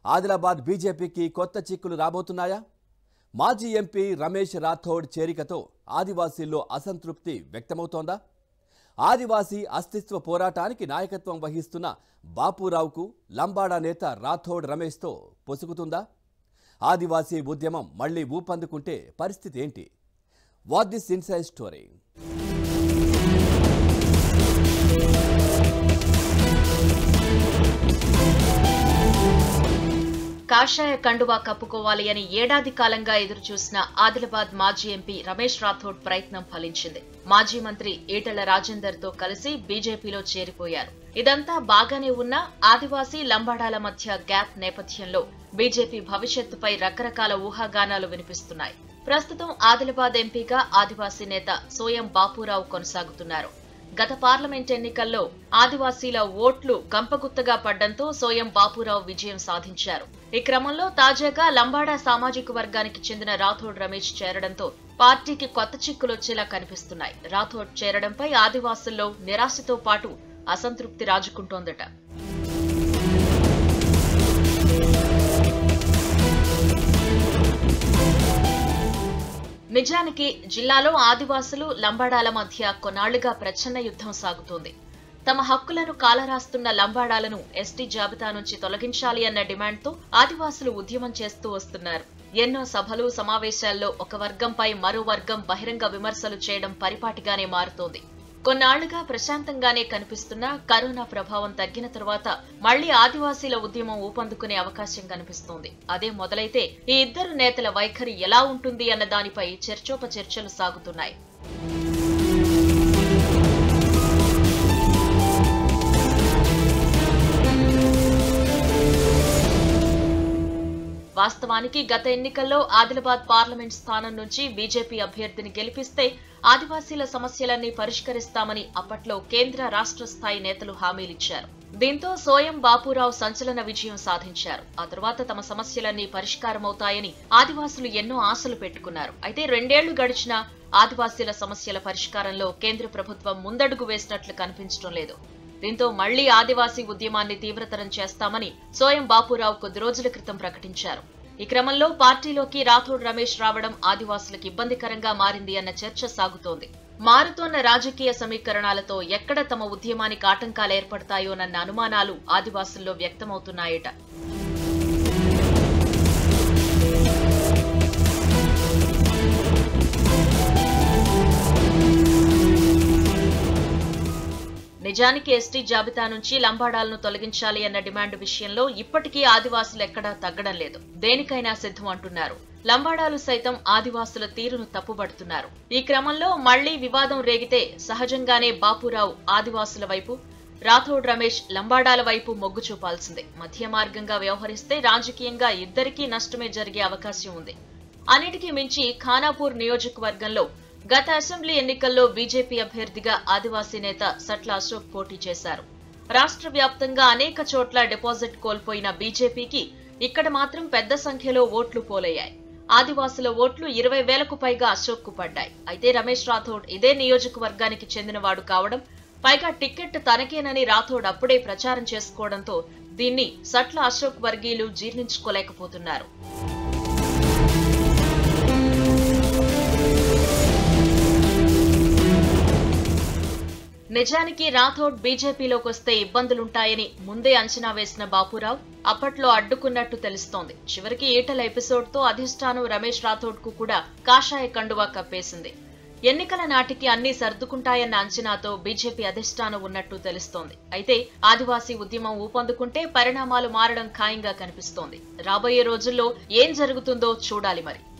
ఆదిలాబాద్ బీజేపీకి కొత్త చిక్కులు రాబోతున్నాయా మాజీ ఎంపీ రమేష్ రాథోడ్ చేరికతో ఆదివాసీల్లో అసంతృప్తి వ్యక్తమవుతోందా ఆదివాసీ అస్తిత్వ పోరాటానికి నాయకత్వం వహిస్తున్న బాపురావుకు లంబాడా నేత రాథోడ్ రమేష్తో పొసుగుతుందా ఆదివాసీ ఉద్యమం మళ్లీ ఊపందుకుంటే పరిస్థితి ఏంటి వాట్ దిస్ ఇన్సైడ్ స్టోరీ కాషాయ కండువా కప్పుకోవాలి అని ఏడాది కాలంగా ఎదురుచూసిన ఆదిలాబాద్ మాజీ ఎంపీ రమేష్ రాథోడ్ ప్రయత్నం ఫలించింది మాజీ మంత్రి ఈటెల రాజేందర్ తో కలిసి బీజేపీలో చేరిపోయారు ఇదంతా బాగానే ఉన్నా ఆదివాసీ లంబాడాల మధ్య గ్యాప్ నేపథ్యంలో బీజేపీ భవిష్యత్తుపై రకరకాల ఊహాగానాలు వినిపిస్తున్నాయి ప్రస్తుతం ఆదిలాబాద్ ఎంపీగా ఆదివాసీ నేత సోయం బాపురావు కొనసాగుతున్నారు గత పార్లమెంట్ ఎన్నికల్లో ఆదివాసీల ఓట్లు గంపగుత్తగా పడ్డంతో సోయం బాపురావు విజయం సాధించారు ఈ క్రమంలో తాజాగా లంబాడా సామాజిక వర్గానికి చెందిన రాథోడ్ రమేష్ చేరడంతో పార్టీకి కొత్త చిక్కులొచ్చేలా కనిపిస్తున్నాయి రాథోడ్ చేరడంపై ఆదివాసుల్లో నిరాశతో పాటు అసంతృప్తి రాజుకుంటోందట నిజానికి జిల్లాలో ఆదివాసులు లంబాడాల మధ్య కొన్నాళ్లుగా ప్రచ్ఛన్న యుద్ధం సాగుతోంది తమ హక్కులను కాలరాస్తున్న లంబాడాలను ఎస్టీ జాబితా నుంచి తొలగించాలి అన్న డిమాండ్తో ఆదివాసులు ఉద్యమం చేస్తూ వస్తున్నారు ఎన్నో సభలు సమావేశాల్లో ఒక వర్గంపై మరో వర్గం బహిరంగ విమర్శలు చేయడం పరిపాటిగానే మారుతోంది కొన్నాళ్లుగా ప్రశాంతంగానే కనిపిస్తున్న కరోనా ప్రభావం తగ్గిన తరువాత మళ్లీ ఆదివాసీల ఉద్యమం ఊపందుకునే అవకాశం కనిపిస్తోంది అదే మొదలైతే ఈ ఇద్దరు నేతల వైఖరి ఎలా ఉంటుంది అన్న దానిపై చర్చోపచర్చలు సాగుతున్నాయి వాస్తవానికి గత ఎన్నికల్లో ఆదిలాబాద్ పార్లమెంట్ స్థానం నుంచి బీజేపీ అభ్యర్థిని గెలిపిస్తే ఆదివాసీల సమస్యలన్నీ పరిష్కరిస్తామని అప్పట్లో కేంద్ర రాష్ట్ర స్థాయి నేతలు హామీలిచ్చారు దీంతో సోయం బాపురావు సంచలన విజయం సాధించారు ఆ తరువాత తమ సమస్యలన్నీ పరిష్కారమవుతాయని ఆదివాసులు ఎన్నో ఆశలు పెట్టుకున్నారు అయితే రెండేళ్లు గడిచినా ఆదివాసీల సమస్యల పరిష్కారంలో కేంద్ర ప్రభుత్వం ముందడుగు వేసినట్లు కనిపించడం లేదు దీంతో మళ్లీ ఆదివాసీ ఉద్యమాన్ని తీవ్రతరం చేస్తామని సోయం బాపురావు కొద్ది రోజుల క్రితం ప్రకటించారు ఈ క్రమంలో పార్టీలోకి రాథోడ్ రమేష్ రావడం ఆదివాసులకు ఇబ్బందికరంగా మారింది అన్న చర్చ సాగుతోంది మారుతోన్న రాజకీయ సమీకరణాలతో ఎక్కడ తమ ఉద్యమానికి ఆటంకాలు ఏర్పడతాయోనన్న అనుమానాలు ఆదివాసుల్లో వ్యక్తమవుతున్నాయట నిజానికి ఎస్టీ జాబితా నుంచి లంబాడాలను తొలగించాలి అన్న డిమాండ్ విషయంలో ఇప్పటికీ ఆదివాసులు ఎక్కడా తగ్గడం లేదు దేనికైనా సిద్ధం అంటున్నారు లంబాడాలు సైతం ఆదివాసుల తీరును తప్పుబడుతున్నారు ఈ క్రమంలో మళ్లీ వివాదం రేగితే సహజంగానే బాపురావు ఆదివాసుల వైపు రాథోడ్ రమేష్ లంబాడాల వైపు మొగ్గు చూపాల్సిందే మధ్య మార్గంగా వ్యవహరిస్తే రాజకీయంగా ఇద్దరికీ నష్టమే జరిగే అవకాశం ఉంది అన్నిటికీ మించి ఖానాపూర్ నియోజకవర్గంలో గత అసెంబ్లీ ఎన్నికల్లో బీజేపీ అభ్యర్థిగా ఆదివాసీ నేత సట్ల అశోక్ పోటీ చేశారు రాష్ట్ర వ్యాప్తంగా అనేక చోట్ల డిపాజిట్ కోల్పోయిన బీజేపీకి ఇక్కడ మాత్రం పెద్ద సంఖ్యలో ఓట్లు పోలయ్యాయి ఆదివాసుల ఓట్లు ఇరవై వేలకు పైగా అశోక్ కు పడ్డాయి అయితే రమేష్ రాథోడ్ ఇదే నియోజకవర్గానికి చెందినవాడు కావడం పైగా టికెట్ తనకేనని రాథోడ్ అప్పుడే ప్రచారం చేసుకోవడంతో దీన్ని సట్ల అశోక్ వర్గీయులు జీర్ణించుకోలేకపోతున్నారు నిజానికి రాథోడ్ బీజేపీలోకి వస్తే ఇబ్బందులుంటాయని ముందే అంచనా వేసిన బాపురావు అప్పట్లో అడ్డుకున్నట్టు తెలుస్తోంది చివరికి ఈటల ఎపిసోడ్ తో అధిష్టానం రమేష్ రాథోడ్ కు కూడా కాషాయ కండువా కప్పేసింది ఎన్నికల నాటికి అన్ని సర్దుకుంటాయన్న అంచనాతో బీజేపీ అధిష్టానం ఉన్నట్టు తెలుస్తోంది అయితే ఆదివాసీ ఉద్యమం ఊపందుకుంటే పరిణామాలు మారడం ఖాయంగా కనిపిస్తోంది రాబోయే రోజుల్లో ఏం జరుగుతుందో చూడాలి మరి